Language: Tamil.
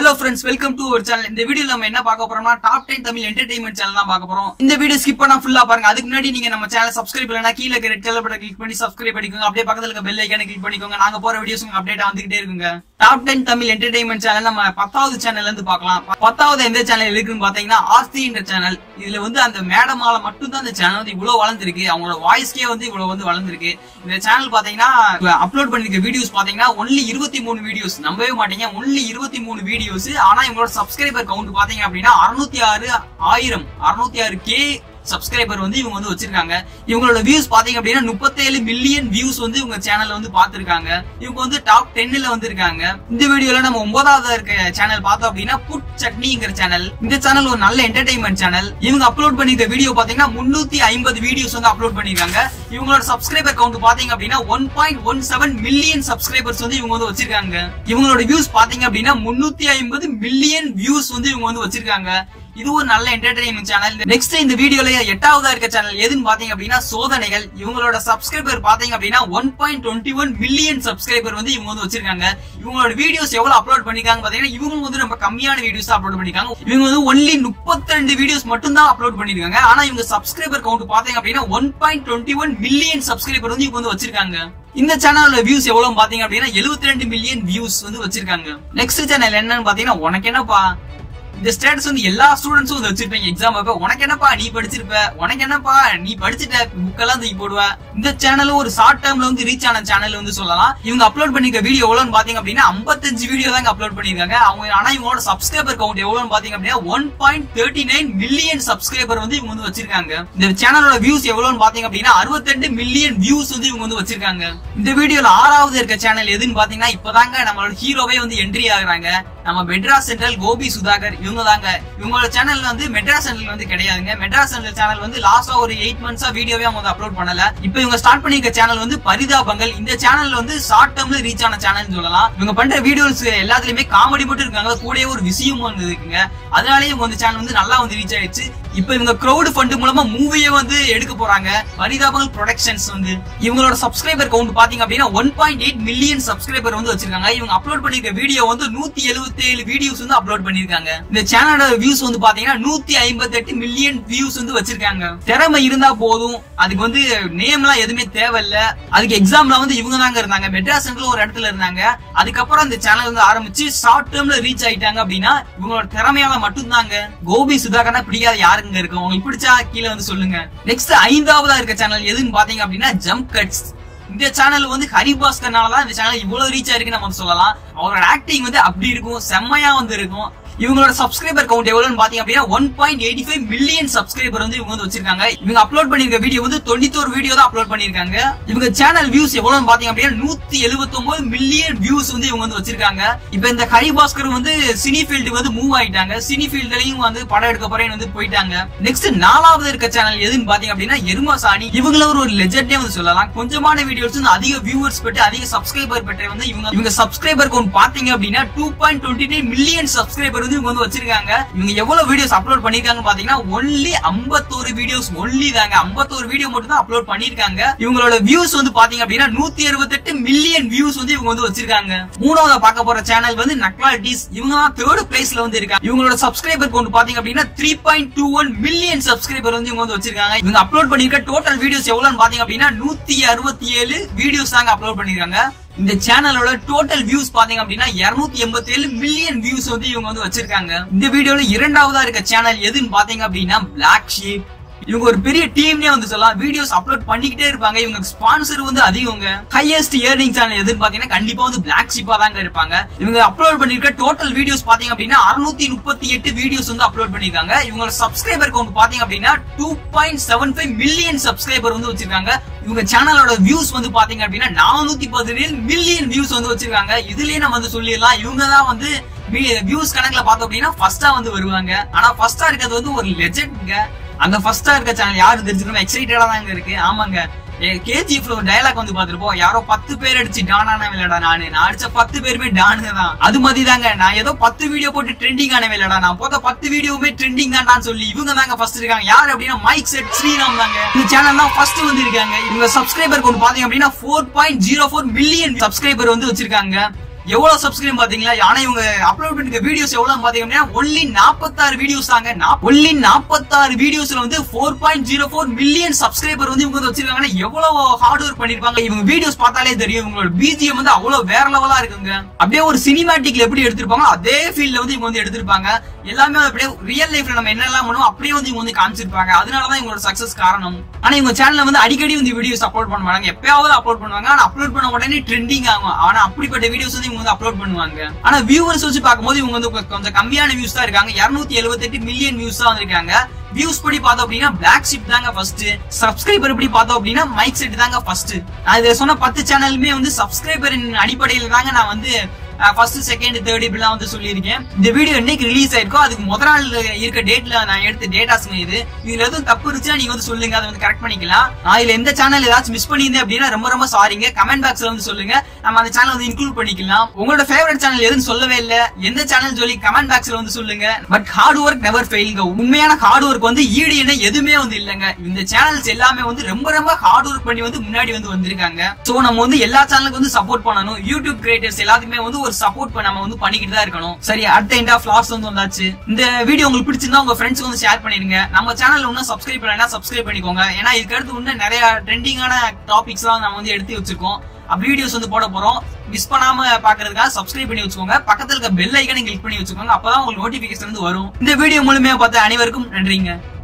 ஹலோ ஃப்ரெண்ட்ஸ் வெல்கம் டு ஒரு சேனல் இந்த வீடியோல நம்ம என்ன பார்க்க போறோம்னா டாப் 10 தமிழ் என்டர்டைன்மெண்ட் சேனல் தான் பார்க்க போறோம் இந்த வீடியோ ஸ்கிப் பண்ணா ஃபுல்லா பாருங்க அதுக்கு முன்னாடி நீங்க நம்ம சேனல் சப்ஸ்கிரைப் பண்ணலனா கீழ இருக்க ரெட் கலர் பட்டன் கிளிக் பண்ணி சப்ஸ்கிரைப் பண்ணிக்கோங்க அப்படியே பக்கத்துல இருக்க பெல் ஐகானை கிளிக் பண்ணிக்கோங்க நாங்க போற வீடியோஸ் உங்களுக்கு அப்டேட் வந்துகிட்டே இருக்குங்க டாப் 10 தமிழ் என்டர்டைன்மெண்ட் சேனல் நம்ம பத்தாவது சேனல்ல இருந்து பார்க்கலாம் பத்தாவது எந்த சேனல் இருக்குன்னு பாத்தீங்கன்னா ஆஸ்தி என்ற சேனல் இதுல வந்து அந்த மேடமால மட்டும் தான் இந்த சேனல் வந்து இவ்வளவு வளர்ந்துருக்கு அவங்களோட வாய்ஸ்க்கே வந்து இவ்வளவு வந்து வளர்ந்துருக்கு இந்த சேனல் பாத்தீங்கன்னா அப்லோட் பண்ணிருக்க வீடியோஸ் பாத்தீங்கன்னா ஒன்லி இருபத்தி மூணு வீடியோஸ் நம்பவே மாட்டீங்க ஒன்லி இருபத்தி மூணு வீடியோஸ் ஆனா இவங்களோட சப்ஸ்கிரைபர் கவுண்ட் பாத்தீங்க அப்படின்னா அறுநூத்தி ஆறு ஆயிரம் அறுநூத்தி ஆறு கே சப்ஸ்கிரைபர் வந்து இவங்க வந்து வச்சிருக்காங்க இவங்களோட வியூஸ் பாத்தீங்க அப்படின்னா முப்பத்தேழு மில்லியன் வியூஸ் வந்து இவங்க சேனல்ல வந்து பாத்துருக்காங்க இவங்க வந்து டாப் டென்ல வந்து இருக்காங்க இந்த வீடியோல நம்ம ஒன்பதாவது இருக்க சேனல் பார்த்தோம் அப்படின்னா புட் சட்னிங்கிற சேனல் இந்த சேனல் ஒரு நல்ல என்டர்டைன்மெண்ட் சேனல் இவங்க அப்லோட் பண்ணிருக்க வீடியோ பாத்தீங்கன்னா முன்னூத்தி ஐம்பது வீடியோஸ் வந்து அப்லோட் பண்ணிருக்காங்க இவங்களோட சப்ஸ்கிரைபர் கவுண்ட் பாத்தீங்க அப்படின்னா one point one seven million subscribers வந்து இவங்க வந்து வச்சிருக்காங்க இவங்களோட வியூஸ் பாத்தீங்க அப்படின்னா முன்னூத்தி ஐம்பது மில்லியன் வியூஸ் வந்து இவங்க வந்து வச்சிருக்காங்க இது ஒரு நல்ல என்டர்டைன்மெண்ட் சேனல் நெக்ஸ்ட் இந்த வீடியோல எட்டாவதா இருக்க சேனல் எதுன்னு பாத்தீங்க அப்படின்னா சோதனைகள் இவங்களோட சப்ஸ்கிரைபர் பாத்தீங்க அப்படின்னா one point twenty one million subscriber வந்து இவங்க வந்து வச்சிருக்காங்க இவங்களோட வீடியோஸ் எவ்வளவு அப்லோட் பண்ணிருக்காங்க பாத்தீங்கன்னா இவங்க வந்து ரொம்ப கம்மியான வீடியோஸ் அப்லோட் பண்ணிருக்காங்க இவங்க வந்து ஒன்லி முப்பத்தி ரெண்டு வீடியோஸ் மட்டும் தான் அப்லோட் பண்ணிருக்காங்க ஆனா இவங்க சப்ஸ்கிரைபர் கவுண்ட் பாத்தீங்க அப்படின்னா one point twenty one million subscriber வந்து இவங்க வந்து வச்சிருக்காங்க இந்த சேனலோட வியூஸ் எவ்வளவு பாத்தீங்க அப்படின்னா எழுபத்தி ரெண்டு மில்லியன் வியூஸ் வந்து வச்சிருக்காங்க நெக்ஸ்ட் சேனல் என்னன்னு பாத்தீங்கன்னா உனக்கு என்னப்பா இந்த ஸ்டேட்டஸ் வந்து எல்லா ஸ்டூடெண்ட்ஸும் வந்து வச்சிருப்பீங்க எக்ஸாம் அப்ப உனக்கு என்னப்பா நீ படிச்சிருப்ப உனக்கு என்னப்பா நீ படிச்சுட்ட புக்கெல்லாம் தூக்கி போடுவ இந்த சேனல் ஒரு ஷார்ட் டேர்ம்ல வந்து ரீச் ஆன சேனல் வந்து சொல்லலாம் இவங்க அப்லோட் பண்ணிருக்க வீடியோ எவ்வளவுன்னு பாத்தீங்க அப்படின்னா 55 வீடியோ தான் அப்லோட் பண்ணிருக்காங்க அவங்க ஆனா இவங்களோட சப்ஸ்கிரைபர் கவுண்ட் எவ்வளவுன்னு பாத்தீங்க அப்படின்னா one point thirty nine million subscriber வந்து இவங்க வந்து வச்சிருக்காங்க இந்த சேனலோட வியூஸ் எவ்வளவுன்னு பாத்தீங்க அப்படின்னா 62 மில்லியன் வியூஸ் வந்து இவங்க வந்து வச்சிருக்காங்க இந்த வீடியோல ஆறாவது இருக்க சேனல் எதுன்னு பாத்தீங்கன்னா இப்பதாங்க நம்மளோட ஹீரோவே வந்து என்ட்ரி ஆகுறாங்க நம்ம மெட்ராஸ் சென்ட்ரல் கோபி சுதாகர் இவங்க தாங்க இவங்களோட சேனல் வந்து மெட்ராஸ் சென்ட்ரல் வந்து கிடையாதுங்க மெட்ராஸ் சென்ட்ரல் சேனல் வந்து லாஸ்டா ஒரு எயிட் மந்த்ஸா வீடியோவே அவங்க வந்து அப்லோட் பண்ணல இப்போ இவங்க ஸ்டார்ட் பண்ணிருக்க சேனல் வந்து பரிதாபங்கள் இந்த சேனல் வந்து ஷார்ட் டேர்ம்ல ரீச் ஆன சேனல் சொல்லலாம் இவங்க பண்ற வீடியோஸ் எல்லாத்துலயுமே காமெடி மட்டும் இருக்காங்க கூடயே ஒரு விஷயம் வந்து இருக்குங்க அதனாலேயே இவங்க வந்து சேனல் வந்து நல்லா வந்து ரீச் ஆயிடுச்சு இப்போ இவங்க கிரௌட் ஃபண்ட் மூலமா மூவியே வந்து எடுக்க போறாங்க பரிதாபங்கள் ப்ரொடக்ஷன்ஸ் வந்து இவங்களோட சப்ஸ்கிரைபர் கவுண்ட் பாத்தீங்க அப்படின்னா one point eight million subscriber வந்து வச்சிருக்காங்க இவங்க அப்லோட் பண்ணிருக்க வீடியோ வந்து நூத்தி எழுபத்தி ஏழு வீடியோஸ் வந்து அப்லோட் பண்ணிருக்காங்க இந்த சேனலோட வியூஸ் வந்து பாத்தீங்கன்னா நூத்தி ஐம்பத்தி எட்டு மில்லியன் வியூஸ் வந்து வச்சிருக்காங்க திறமை இருந்தா போதும் அதுக்கு வந்து நேம் எல்லாம் எதுவுமே தேவையில்ல அதுக்கு எக்ஸாம்ல வந்து இவங்க தாங்க இருந்தாங்க மெட்ராஸ் சென்ட்ரல் ஒரு இடத்துல இருந்தாங்க அதுக்கப்புறம் இந்த சேனல் வந்து ஆரம்பிச்சு ஷார்ட் டேர்ம்ல ரீச் ஆயிட்டாங்க அப்படின்னா இவங்களோட திறமையால மட்டும்தாங்க கோபி சுதாகர்னா பிடிக்காத யாருங்க இருக்கும் உங்களுக்கு பிடிச்சா கீழே வந்து சொல்லுங்க நெக்ஸ்ட் ஐந்தாவதா இருக்க சேனல் எதுன்னு பாத்தீங்க அப்படின்னா ஜம்ப் கட்ஸ் இந்த சேனல் வந்து ஹரிபாஸ்கர்னால தான் இந்த சேனல் இவ்வளவு ரீச் ஆயிருக்குன்னு நம்ம சொல்லலாம் அவரோட ஆக்டிங் வந்து அப்படி இருக்கும் செம்மையா வந்து இருக்கும் இவங்களோட சப்ஸ்கிரைபர் கவுண்ட் எவ்வளவுன்னு பாத்தீங்க அப்படின்னா one point eighty five million subscriber வந்து இவங்க வந்து வச்சிருக்காங்க இவங்க அப்லோட் பண்ணிருக்க வீடியோ வந்து தொண்ணூத்தோரு வீடியோ தான் அப்லோட் பண்ணிருக்காங்க இவங்க சேனல் வியூஸ் எவ்வளவுன்னு பாத்தீங்க அப்படின்னா நூத்தி எழுபத்தி ஒன்பது மில்லியன் வியூஸ் வந்து இவங்க வந்து வச்சிருக்காங்க இப்ப இந்த ஹரிபாஸ்கர் வந்து சினி ஃபீல்டுக்கு வந்து மூவ் ஆயிட்டாங்க சினி ஃபீல்ட்லயும் வந்து படம் எடுக்க போறேன்னு வந்து போயிட்டாங்க நெக்ஸ்ட் நாலாவது இருக்க சேனல் எதுன்னு பாத்தீங்க அப்படின்னா எருமாசாணி இவங்கள ஒரு லெஜெண்டே வந்து சொல்லலாம் கொஞ்சமான வீடியோஸ் வந்து அதிக வியூவர்ஸ் பெற்று அதிக சப்ஸ்கிரைபர் பெற்று வந்து இவங்க இவங்க சப்ஸ்கிரைபர் கவுண்ட் பாத்தீங்க அப்படின்னா two point twenty nine million subscriber வந்து இவங்க வந்து வச்சிருக்காங்க இவங்க எவ்வளவு வீடியோஸ் அப்லோட் பண்ணிருக்காங்க பாத்தீங்கன்னா ஒன்லி ஐம்பத்தோரு வீடியோஸ் ஒன்லி தாங்க ஐம்பத்தோரு வீடியோ மட்டும் தான் அப்லோட் பண்ணிருக்காங்க இவங்களோட வியூஸ் வந்து பாத்தீங்க அப்படின்னா நூத்தி அறுபத்தெட்டு மில்லியன் வியூஸ் வந்து இவங்க வந்து வச்சிருக்காங்க மூணாவது பார்க்க போற சேனல் வந்து நக்லாட்டிஸ் இவங்க தான் தேர்ட் பிளேஸ்ல வந்து இருக்காங்க இவங்களோட சப்ஸ்கிரைபர் கவுண்ட் பாத்தீங்க அப்படின்னா three point two one million subscriber வந்து இவங்க வந்து வச்சிருக்காங்க இவங்க அப்லோட் பண்ணிருக்க டோட்டல் வீடியோஸ் எவ்வளவுன்னு பாத்தீங்க அப்படின்னா நூத்தி அறுபத்தி ஏழு வீடியோஸ் தாங்க அப்லோட் பண்ணிருக்காங்க இந்த சேனலோட டோட்டல் வியூஸ் பாத்தீங்க அப்படின்னா இருநூத்தி எண்பத்தி ஏழு மில்லியன் வியூஸ் வந்து இவங்க வந்து வச்சிருக்காங்க இந்த வீடியோல இரண்டாவதா இருக்க சேனல் எதுன்னு பாத்தீங்க அப்படின்னா பிளாக் ஷீப் இவங்க ஒரு பெரிய டீம்னே வந்து சொல்லலாம் வீடியோஸ் அப்லோட் பண்ணிக்கிட்டே இருப்பாங்க இவங்க ஸ்பான்சர் வந்து அதிகங்க ஹையஸ்ட் இயர்னிங் சேனல் எதுன்னு பாத்தீங்கன்னா கண்டிப்பா வந்து பிளாக் ஷிப்பா தாங்க இருப்பாங்க இவங்க அப்லோட் பண்ணிருக்க டோட்டல் வீடியோஸ் பாத்தீங்க அப்படின்னா அறுநூத்தி முப்பத்தி எட்டு வீடியோஸ் வந்து அப்லோட் பண்ணிருக்காங்க இவங்களோட சப்ஸ்கிரைபர் கவுண்ட் பாத்தீங்க அப்படின்னா two point seven five million subscriber வந்து வச்சிருக்காங்க இவங்க சேனலோட வியூஸ் வந்து பாத்தீங்க அப்படின்னா நானூத்தி பதினேழு மில்லியன் வியூஸ் வந்து வச்சிருக்காங்க இதுலயே நம்ம வந்து சொல்லிடலாம் இவங்க தான் வந்து வியூஸ் கணக்குல பார்த்தோம் அப்படின்னா ஃபர்ஸ்டா வந்து வருவாங்க ஆனா ஃபர்ஸ்டா இருக்கிறது வந்து ஒரு லெஜெண்ட்ங்க அந்த ஃபர்ஸ்டா இருக்க சேனல் யாரு தெரிஞ்சுக்கணும் எக்ஸைட்டடா தாங்க இருக்கு ஆமாங்க கேஜிஎஃப்ல ஒரு டயலாக் வந்து பாத்துருப்போம் யாரோ பத்து பேர் அடிச்சு டானான விளையாடா நானு நான் அடிச்ச பத்து பேருமே டானுங்க தான் அது மாதிரி தாங்க நான் ஏதோ பத்து வீடியோ போட்டு ட்ரெண்டிங் ஆன விளையாடா நான் போட்ட பத்து வீடியோவுமே ட்ரெண்டிங் தான் சொல்லி இவங்க தாங்க ஃபர்ஸ்ட் இருக்காங்க யார் அப்படின்னா மைக் செட் ஸ்ரீராம் தாங்க இந்த சேனல் தான் ஃபர்ஸ்ட் வந்து இருக்காங்க இவங்க சப்ஸ்கிரைபர் கொண்டு பாத்தீங்க அப்படின்னா four point zero four million subscriber வந்து வச்சிருக்காங்க எவ்வளவு சப்ஸ்கிரைப் பாத்தீங்களா ஆனா இவங்க அப்லோட் பண்ணிருக்க வீடியோஸ் எவ்வளவு பாத்தீங்கன்னா ஒன்லி நாற்பத்தாறு வீடியோஸ் தாங்க ஒன்லி நாற்பத்தாறு வீடியோஸ்ல வந்து four point zero four million subscriber வந்து இவங்க வந்து வச்சிருக்காங்கன்னா எவ்வளவு ஹார்ட் ஒர்க் பண்ணிருப்பாங்க இவங்க வீடியோஸ் பார்த்தாலே தெரியும் இவங்களோட பிஜிஎம் வந்து அவ்வளவு வேற லெவலா இருக்குங்க அப்படியே ஒரு சினிமேட்டிக்ல எப்படி எடுத்திருப்பாங்க அதே ஃபீல்ட்ல வந்து இவங்க வந்து எடுத்திருப்பாங்க எல்லாமே அப்படியே ரியல் லைஃப்ல நம்ம என்னெல்லாம் பண்ணுவோம் அப்படியே வந்து இவங்க வந்து காமிச்சிருப்பாங்க அதனாலதான் இவங்களோட சக்சஸ் காரணம் ஆனா இவங்க சேனல்ல வந்து அடிக்கடி வந்து வீடியோஸ் அப்லோட் பண்ண மாட்டாங்க எப்பயாவது அப்லோட் பண்ணுவாங்க ஆனா அப்லோட் பண்ண உடனே ட்ரெண்டிங் ஆகும் ஆனா அப்படிப்பட்ட வீடியோஸ் வந்து இவங்க வந்து அப்லோட் பண்ணுவாங்க ஆனா வியூவர்ஸ் வச்சு பார்க்கும்போது இவங்க வந்து கொ- கொஞ்சம் கம்மியான வியூஸ் தான் இருக்காங்க 278 எழுபத்தெட்டு மில்லியன் வியூஸ் தான் வந்திருக்காங்க வியூஸ் படி பார்த்தோம் அப்படின்னா பிளாக் ஷிப் தாங்க ஃபர்ஸ்ட் சப்ஸ்கிரைபர் படி பார்த்தோம் அப்படின்னா மைக் செட் தாங்க ஃபர்ஸ்ட் நான் இதை சொன்ன பத்து சேனலுமே வந்து சப்ஸ்கிரைபரின் அடிப்படையில தாங்க நான் வந்து ஃபர்ஸ்ட் செகண்ட் தேர்ட் இப்படிலாம் வந்து சொல்லியிருக்கேன் இந்த வீடியோ என்னைக்கு ரிலீஸ் ஆயிருக்கோ அதுக்கு முத நாள் இருக்க டேட்ல நான் எடுத்த டேட்டாஸ்ங்க இது இதுல எதுவும் தப்பு இருந்துச்சுன்னா நீங்க வந்து சொல்லுங்க அதை வந்து கரெக்ட் பண்ணிக்கலாம் நான் இதுல எந்த சேனல் ஏதாச்சும் மிஸ் பண்ணியிருந்தேன் அப்படின்னா ரொம்ப ரொம்ப சாரிங்க கமெண்ட் பாக்ஸ்ல வந்து சொல்லுங்க நம்ம அந்த சேனல் வந்து இன்க்ளூட் பண்ணிக்கலாம் உங்களோட ஃபேவரட் சேனல் எதுன்னு சொல்லவே இல்ல எந்த சேனல் சொல்லி கமெண்ட் பாக்ஸ்ல வந்து சொல்லுங்க பட் ஹார்ட் ஒர்க் நெவர் ஃபெயிலுங்க உண்மையான ஹார்ட் ஒர்க் வந்து ஈடு என்ன எதுவுமே வந்து இல்லைங்க இந்த சேனல்ஸ் எல்லாமே வந்து ரொம்ப ரொம்ப ஹார்ட் ஒர்க் பண்ணி வந்து முன்னாடி வந்து வந்திருக்காங்க சோ நம்ம வந்து எல்லா சேனலுக்கு வந்து சப்போர்ட் பண்ணணும் யூடியூப் கிரியேட்டர்ஸ் எல்லாத்துக்குமே வந்து ஒரு சப்போர்ட் நம்ம வந்து பண்ணிக்கிட்டு தான் இருக்கணும் சரி அடுத்த எண்ட் ஆஃப் லாஸ்ட் வந்து வந்தாச்சு இந்த வீடியோ உங்களுக்கு பிடிச்சிருந்தா உங்க ஃப்ரெண்ட்ஸ்க்கு வந்து ஷேர் பண்ணிருங்க நம்ம சேனல் இன்னும் சப்ஸ்கிரைப் பண்ணலைன்னா சப்ஸ்கிரைப் பண்ணிக்கோங்க ஏன்னா இதுக்கு அடுத்து இன்னும் நிறைய ட்ரெண்டிங்கான டாபிக்ஸ் எல்லாம் நம்ம வந்து எடுத்து வச்சிருக்கோம் அப்படி வீடியோஸ் வந்து போட போறோம் மிஸ் பண்ணாம பாக்குறதுக்காக சப்ஸ்கிரைப் பண்ணி வச்சுக்கோங்க பக்கத்துல இருக்க பெல் ஐக்கனை கிளிக் பண்ணி வச்சுக்கோங்க அப்பதான் உங்களுக்கு நோட்டிபிகேஷன் வந்து வரும் இந்த வீடியோ முழுமையா பார்த்த அனைவருக்கும் நன்றிங்க